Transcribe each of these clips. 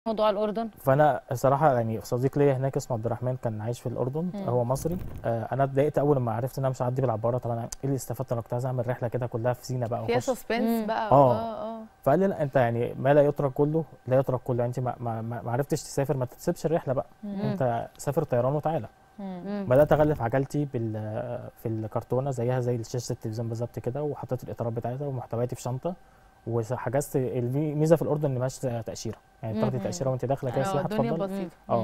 موضوع الاردن فانا الصراحه يعني صديق ليا هناك اسمه عبد الرحمن كان عايش في الاردن مم. هو مصري آه انا اتضايقت اول ما عرفت ان انا مش هعدي بالعباره طبعا ايه اللي استفدت انا كنت عايز اعمل رحله كده كلها في سينا بقى فيها واخش سسبنس مم. بقى آه. اه اه فقال لي لا انت يعني ما لا يترك كله لا يترك كله يعني انت ما, ما, ما ما عرفتش تسافر ما تسيبش الرحله بقى مم. انت سافر طيران وتعالى مم. مم. بدات اغلف عجلتي بال في الكرتونه زيها زي شاشه التلفزيون بالظبط كده وحطيت الاطارات بتاعتها ومحتوياتي في شنطه وحجزت الميزه في الاردن ان مالهاش تاشيره يعني بتاخدي مم. تاشيره وانت داخله كده اه سياحه الدنيا اتفضل بسيطه اه مم.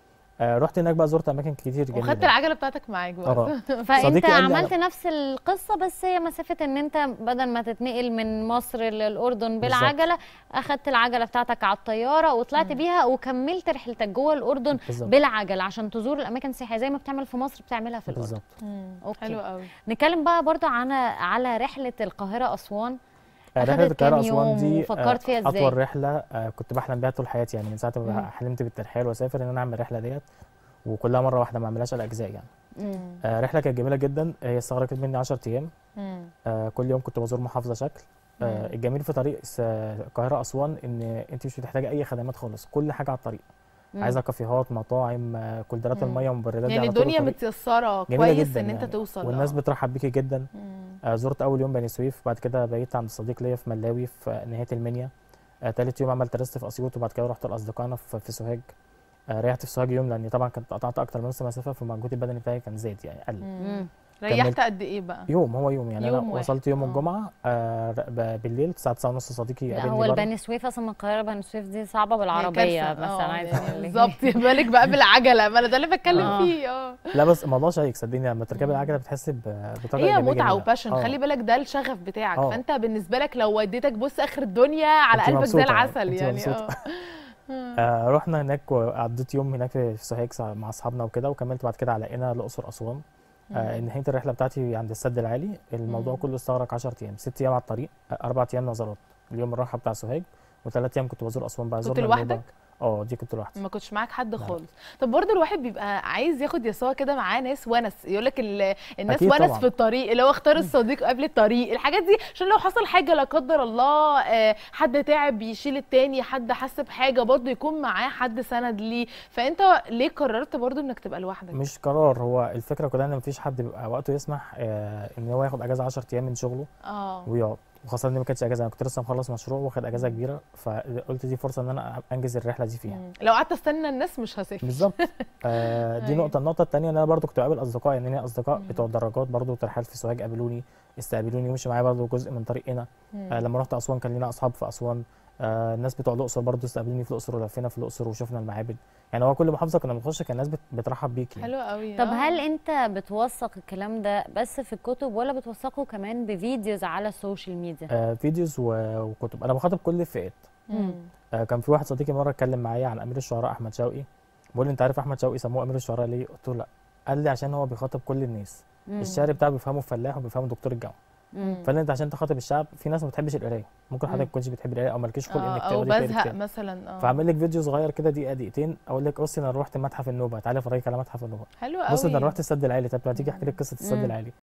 آه، رحت هناك بقى زرت اماكن كتير جميله وخدت العجله بتاعتك معاك بقى اه فانت صديقي قال لي عملت أنا- نفس القصه بس هي مسافه ان انت بدل ما تتنقل من مصر للاردن بالظبط. بالعجله اخدت العجله بتاعتك على الطياره وطلعت مم. بيها وكملت رحلتك جوه الاردن بالظبط بالعجله عشان تزور الاماكن السياحيه زي ما بتعمل في مصر بتعملها في الاردن بالظبط مم. أوكي. حلو قوي نتكلم بقى برضو عن على رحله القاهره اسوان آه، أخدت رحله القاهره كام اسوان يوم دي وفكرت فيها إزاي؟ اطول رحله آه، كنت بحلم بيها طول حياتي يعني من ساعه مم. ما حلمت بالترحال واسافر ان انا اعمل الرحله ديت وكلها مره واحده ما اعملهاش على اجزاء يعني مم. آه، رحله كانت جميله جدا هي استغرقت مني 10 ايام مم. آه، كل يوم كنت بزور محافظه شكل آه، مم. الجميل في طريق س- القاهره اسوان ان انت مش بتحتاجي اي خدمات خالص كل حاجه على الطريق مم. عايزه كافيهات مطاعم آه، كولدرات مم. الميه ومبردات دي يعني على طول الدنيا الطريق. متيسره جميلة كويس جداً ان انت يعني. توصل والناس آه. بترحب بيكي جدا مم. آه، زرت اول يوم بني سويف بعد كده بقيت عند صديق ليا في ملاوي في نهايه المنيا آه، تالت يوم عملت ريست في اسيوط وبعد كده رحت لاصدقائنا في في سوهاج آه، ريحت في سوهاج يوم لاني طبعا كنت قطعت اكتر من نص مسافه فالمجهود البدني بتاعي كان زاد يعني قل مم. مم. ريحت كملت. قد ايه بقى يوم هو يوم يعني يوم انا واحد. وصلت يوم آه. الجمعه آه، ب- بالليل الساعه 9 ونص صديقي لا قابلني هو بره. البني سويف اصلا من القاهره بني سويف دي صعبه هي بالعربيه كارثة. مثلا آه، عايزه يعني اقول لك بالظبط يا بالك بقى بالعجله ما انا ده اللي بتكلم آه. فيه اه لا بس الموضوع شيق صدقني لما تركبي مم. العجله بتحسي ب- بطاقه هي إيجابية متعه جميلة. وباشن آه. خلي بالك ده الشغف بتاعك آه. فانت بالنسبه لك لو وديتك بص اخر الدنيا على أنت قلبك زي مبسوطة، العسل أنت يعني مبسوطة. اه آه رحنا هناك وقضيت يوم هناك في في سوهاج سا- مع اصحابنا وكده وكملت بعد كده على قنا الاقصر اسوان آه نهايه الرحله بتاعتي عند السد العالي الموضوع مم. كله استغرق 10 ايام 6 ايام على الطريق آه، اربع ايام نظرات اليوم الراحه بتاع سوهاج وثلاث ايام كنت بزور اسوان بقى كنت زرنا لوحدك؟ النوبة. اه دي كنت لوحدي ما كنتش معاك حد لا. خالص طب برضه الواحد بيبقى عايز ياخد يسوع كده معاه ناس ونس يقول لك الناس أكيد ونس طبعاً. في الطريق اللي هو اختار الصديق قبل الطريق الحاجات دي عشان لو حصل حاجه لا قدر الله آه، حد تعب يشيل التاني حد حس بحاجه برضه يكون معاه حد سند ليه فانت ليه قررت برضه انك تبقى لوحدك مش قرار هو الفكره كلها ان مفيش حد بيبقى وقته يسمح آه ان هو ياخد اجازه 10 ايام من شغله اه ويقعد وخاصه ان دي ما كانتش اجازه انا كنت لسه مخلص مشروع واخد اجازه مم. كبيره فقلت دي فرصه ان انا انجز الرحله دي فيها مم. لو قعدت استنى الناس مش هسافر بالظبط آه دي أيوة. نقطه النقطه الثانيه ان انا برضو كنت بقابل اصدقاء يعني ليا اصدقاء مم. بتوع الدراجات برضو ترحال في سوهاج قابلوني استقبلوني ومشي معايا برضو جزء من طريق هنا مم. آه لما رحت اسوان كان لينا اصحاب في اسوان آه الناس بتوع الاقصر برضو استقبلوني في الاقصر ولفينا في الاقصر وشفنا المعابد يعني هو كل محافظه كنا بنخش كان الناس بت- بترحب بيكي حلو قوي طب آه. هل انت بتوثق الكلام ده بس في الكتب ولا بتوثقه كمان بفيديوز على السوشيال ميديا آه فيديوز و- وكتب انا بخاطب كل الفئات مم. آه كان في واحد صديقي مره اتكلم معايا عن امير الشعراء احمد شوقي بيقول لي انت عارف احمد شوقي سموه امير الشعراء ليه قلت له لا قال لي عشان هو بيخاطب كل الناس مم. الشعر بتاعه بيفهمه فلاح وبيفهمه دكتور الجامعه مم. فانت انت عشان تخاطب الشعب في ناس ما بتحبش القرايه ممكن حضرتك مم. ما تكونش بتحب القرايه او مالكيش خلق آه، انك او تقري تقري بزهق كتاب مثلا اه فاعمل لك فيديو صغير كده دقيقه دقيقتين اقول لك بصي انا رحت متحف النوبه تعالى افرجك على متحف النوبه حلو قوي بص ده انا رحت السد العالي طب ما تيجي احكي لك قصه السد مم. العالي